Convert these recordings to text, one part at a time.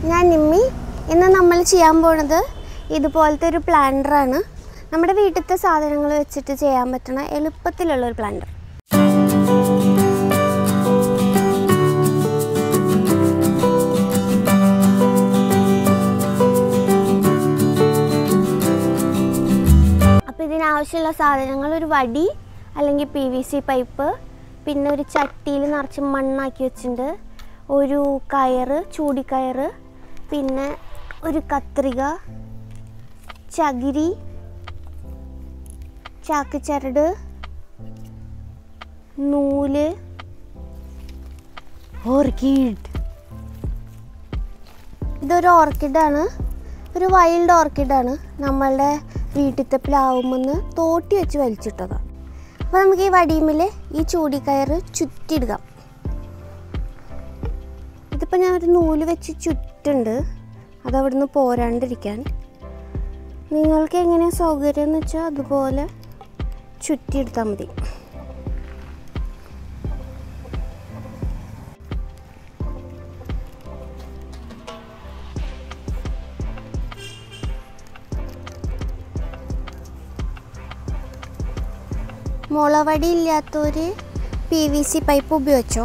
ഞാൻ നിമ്മി ഇന്ന് നമ്മൾ ചെയ്യാൻ പോണത് ഇതുപോലത്തെ ഒരു പ്ലാന്ററാണ് നമ്മുടെ വീട്ടിലത്തെ സാധനങ്ങൾ വെച്ചിട്ട് ചെയ്യാൻ പറ്റുന്ന എളുപ്പത്തിലുള്ള ഒരു പ്ലാന്റർ അപ്പോൾ ഇതിനാവശ്യമുള്ള സാധനങ്ങൾ ഒരു വടി അല്ലെങ്കിൽ പി വി സി പൈപ്പ് പിന്നെ ഒരു ചട്ടിയിൽ നിറച്ച് മണ്ണാക്കി വെച്ചിട്ടുണ്ട് ഒരു കയറ് ചൂടിക്കയറ് പിന്നെ ഒരു കത്രിക ചകിരി ചാക്ക് ചരട് നൂല് ഓർക്കിഡ് ഇതൊരു ഓർക്കിഡാണ് ഒരു വൈൽഡ് ഓർക്കിഡാണ് നമ്മളുടെ വീട്ടിലത്തെ പ്ലാവുമെന്ന് തോട്ടി വെച്ച് വലിച്ചിട്ടതാണ് അപ്പോൾ നമുക്ക് ഈ വടിയുമ്മിൽ ഈ ചൂടിക്കയറ് ചുറ്റിയിടുക ഇതിപ്പോൾ ഞാൻ ഒരു നൂല് വെച്ച് ചുറ്റുണ്ട് അത് അവിടുന്ന് പോരാണ്ടിരിക്കാൻ നിങ്ങൾക്ക് എങ്ങനെയാണ് സൗകര്യം എന്ന് വെച്ചാൽ അതുപോലെ ചുറ്റിയെടുത്താൽ മതി മുളവടി ഇല്ലാത്തൊരു പി വി സി പൈപ്പ് ഉപയോഗിച്ചോ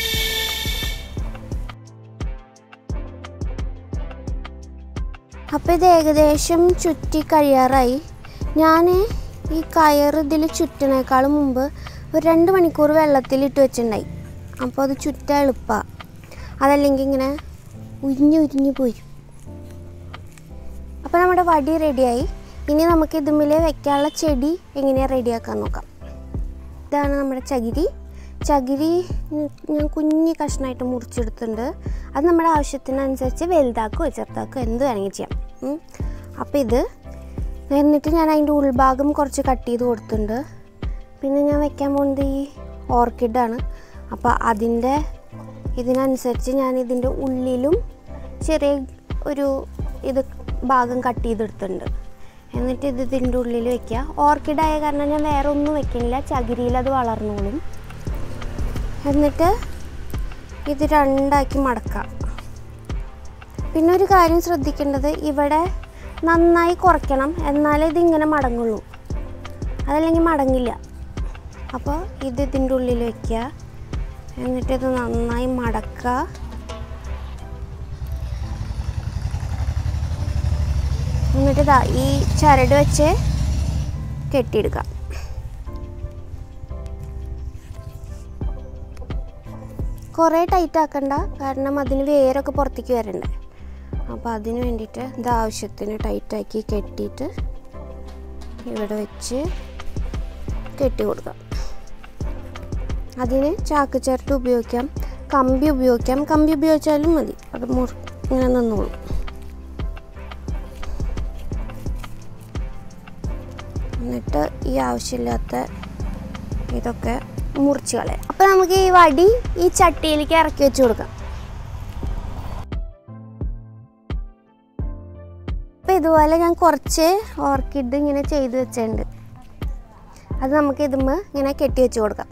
അപ്പോൾ ഇത് ഏകദേശം ചുറ്റി കഴിയാറായി ഞാൻ ഈ കയർ ഇതിൽ ചുറ്റിനേക്കാളും മുമ്പ് ഒരു രണ്ട് മണിക്കൂർ വെള്ളത്തിലിട്ട് വെച്ചിട്ടുണ്ടായി അപ്പോൾ അത് ചുറ്റാൻ എളുപ്പമാണ് അതല്ലെങ്കിൽ ഇങ്ങനെ ഉരിഞ്ഞ് ഉരിഞ്ഞ് പോരും അപ്പോൾ നമ്മുടെ വടി റെഡിയായി ഇനി നമുക്ക് ഇതുമ്മിൽ വെക്കാനുള്ള ചെടി എങ്ങനെയാണ് റെഡിയാക്കാൻ നോക്കാം ഇതാണ് നമ്മുടെ ചകിരി ചകിരി ഞാൻ കുഞ്ഞി കഷ്ണമായിട്ട് മുറിച്ചെടുത്തിട്ടുണ്ട് അത് നമ്മുടെ ആവശ്യത്തിനനുസരിച്ച് വലുതാക്കുകയോ ചെറുതാക്കുകയോ എന്ത് വേണമെങ്കിൽ ചെയ്യാം ഉം. അപ്പോൾ ഇത് എന്നിട്ട് ഞാൻ അതിൻ്റെ ഉൾഭാഗം കുറച്ച് കട്ട് ചെയ്ത് കൊടുത്തിട്ടുണ്ട് പിന്നെ ഞാൻ വെക്കാൻ പോകുന്നത് ഈ ഓർക്കിഡാണ് അപ്പോൾ അതിൻ്റെ ഇതിനനുസരിച്ച് ഞാൻ ഇതിൻ്റെ ഉള്ളിലും ചെറിയ ഒരു ഇത് ഭാഗം കട്ട് ചെയ്തെടുത്തിട്ടുണ്ട് എന്നിട്ട് ഇത് ഇതിൻ്റെ ഉള്ളിൽ വെക്കുക ഓർക്കിഡായ കാരണം ഞാൻ വേറെ ഒന്നും വെക്കുന്നില്ല ചകിരിയിൽ അത് വളർന്നോളും എന്നിട്ട് ഇത് രണ്ടാക്കി മടക്കാം പിന്നെ ഒരു കാര്യം ശ്രദ്ധിക്കേണ്ടത് ഇവിടെ നന്നായി കുറയ്ക്കണം എന്നാലേ ഇതിങ്ങനെ മടങ്ങുള്ളൂ അതല്ലെങ്കിൽ മടങ്ങില്ല അപ്പോൾ ഇത് ഇതിൻ്റെ ഉള്ളിൽ വെക്കുക എന്നിട്ട് ഇത് നന്നായി മടക്കുക എന്നിട്ട് ഇതാ ഈ ചരട് വെച്ച് കെട്ടിയെടുക്കുക കുറേ ടൈറ്റ് ആക്കണ്ട കാരണം അതിന് വേരൊക്കെ പുറത്തേക്ക് വരണ്ടേ അപ്പോൾ അതിന് വേണ്ടിയിട്ട് ഇത് ആവശ്യത്തിന് ടൈറ്റാക്കി കെട്ടിയിട്ട് ഇവിടെ വെച്ച് കെട്ടി കൊടുക്കാം അതിന് ചാക്ക് ചിരട്ട് ഉപയോഗിക്കാം കമ്പി ഉപയോഗിക്കാം കമ്പി ഉപയോഗിച്ചാലും മതി അത് മുറി ഇങ്ങനെ നിന്നോളും എന്നിട്ട് ഈ ആവശ്യമില്ലാത്ത ഇതൊക്കെ മുറിച്ച് കളയാം അപ്പോൾ നമുക്ക് ഈ വടി ഈ ചട്ടിയിലേക്ക് ഇറക്കി വെച്ച് കൊടുക്കാം അപ്പോൾ ഇതുപോലെ ഞാൻ കുറച്ച് ഓർക്കിഡ് ഇങ്ങനെ ചെയ്ത് വെച്ചിട്ടുണ്ട് അത് നമുക്ക് ഇതുമ്മ ഇങ്ങനെ കെട്ടി വെച്ച് കൊടുക്കാം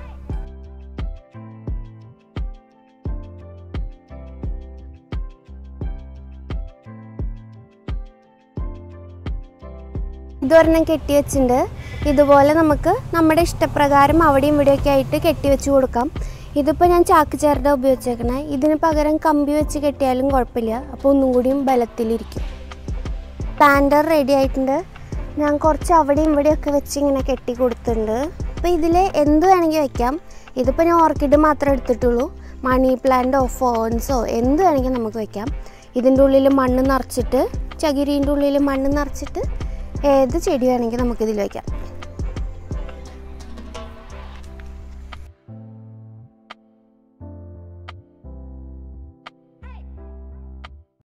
ഇതൊരെണ്ണം കെട്ടി വെച്ചിട്ടുണ്ട് ഇതുപോലെ നമുക്ക് നമ്മുടെ ഇഷ്ടപ്രകാരം അവിടെയും ഇവിടെയൊക്കെ ആയിട്ട് കെട്ടി വെച്ച് കൊടുക്കാം ഇതിപ്പോൾ ഞാൻ ചാക്ക് ചേർട്ട ഉപയോഗിച്ചേക്കണേ ഇതിന് പകരം കമ്പി വെച്ച് കെട്ടിയാലും കുഴപ്പമില്ല അപ്പോൾ ഒന്നും കൂടിയും ബലത്തിലിരിക്കും പാൻഡർ റെഡി ആയിട്ടുണ്ട് ഞാൻ കുറച്ച് അവിടെയും ഇവിടെയൊക്കെ വെച്ച് ഇങ്ങനെ കെട്ടി കൊടുത്തിട്ടുണ്ട് അപ്പോൾ ഇതിൽ എന്ത് വേണമെങ്കിൽ വെക്കാം ഇതിപ്പോൾ ഞാൻ ഓർക്കിഡ് മാത്രമേ എടുത്തിട്ടുള്ളൂ മണി പ്ലാന്റോ ഫോൺസോ എന്ത് വേണമെങ്കിൽ നമുക്ക് വെക്കാം ഇതിൻ്റെ ഉള്ളിൽ മണ്ണ് നിറച്ചിട്ട് ചകിരീൻ്റെ ഉള്ളിൽ മണ്ണ് നിറച്ചിട്ട് ഏത് ചെടി വേണമെങ്കിൽ നമുക്കിതിൽ വയ്ക്കാം